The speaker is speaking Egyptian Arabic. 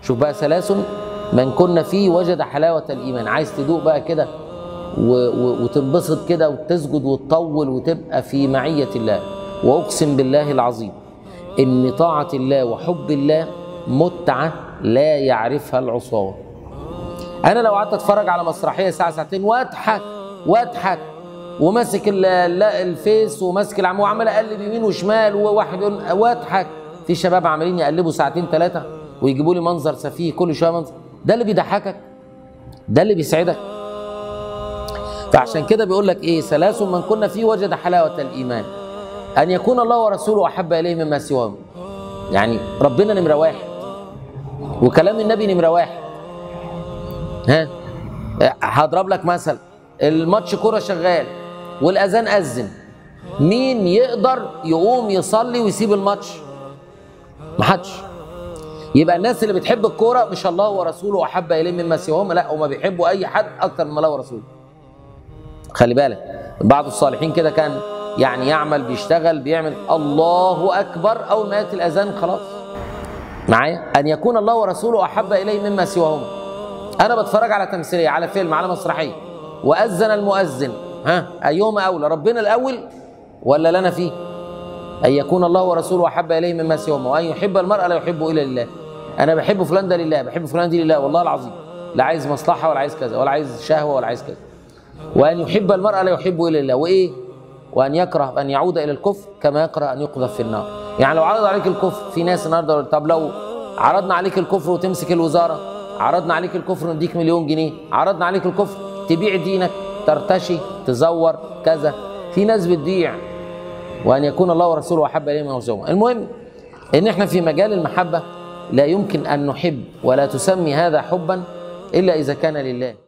شوف بقى ثلاث من كنا فيه وجد حلاوة الإيمان عايز تدوق بقى كده و- و- وتنبسط كده وتسجد وتطول وتبقى في معية الله وأقسم بالله العظيم إن طاعة الله وحب الله متعة لا يعرفها العصاة أنا لو قعدت أتفرج على مسرحية ساعة ساعتين وأضحك وأضحك وماسك ال- ال- الفيس وماسك العم وعمال أقلب يمين وشمال وواحد يقول وأضحك في شباب عمالين يقلبوا ساعتين ثلاثة ويجيبوا لي منظر سفيه كل شوية منظر ده اللي بيضحكك ده اللي بيسعدك فعشان كده بيقول لك ايه ثلاث من كنا فيه وجد حلاوه الايمان ان يكون الله ورسوله احب اليه مما سواهم يعني ربنا نمره واحد وكلام النبي نمره واحد ها هضرب لك مثل الماتش كوره شغال والاذان اذن مين يقدر يقوم يصلي ويسيب الماتش محدش يبقى الناس اللي بتحب الكوره مش الله ورسوله احب اليه مما سواهم لا هم بيحبوا اي حد اكتر من الله ورسوله خلي بالك بعض الصالحين كده كان يعني يعمل بيشتغل بيعمل الله اكبر اول ما ياتي الاذان خلاص معايا ان يكون الله ورسوله احب اليه مما سواهما انا بتفرج على تمثيليه على فيلم على مسرحيه واذن المؤذن ها ايهما اولى ربنا الاول ولا لنا فيه ان يكون الله ورسوله احب اليه مما سواهما وان يحب المرء لا يحبه الا لله انا بحب فلان ده لله بحب فلان دي لله والله العظيم لا عايز مصلحه ولا عايز كذا ولا عايز شهوه ولا عايز كذا وأن يحب المرء لا يحبه إلا الله وإيه؟ وأن يكره أن يعود إلى الكفر كما يكره أن يقذف في النار يعني لو عرض عليك الكفر في ناس النهارده يقول طب لو عرضنا عليك الكفر وتمسك الوزارة عرضنا عليك الكفر ونديك مليون جنيه عرضنا عليك الكفر تبيع دينك ترتشي تزور كذا في ناس بتبيع وأن يكون الله ورسوله أحب إليه من وسوم المهم إن إحنا في مجال المحبة لا يمكن أن نحب ولا تسمي هذا حبا إلا إذا كان لله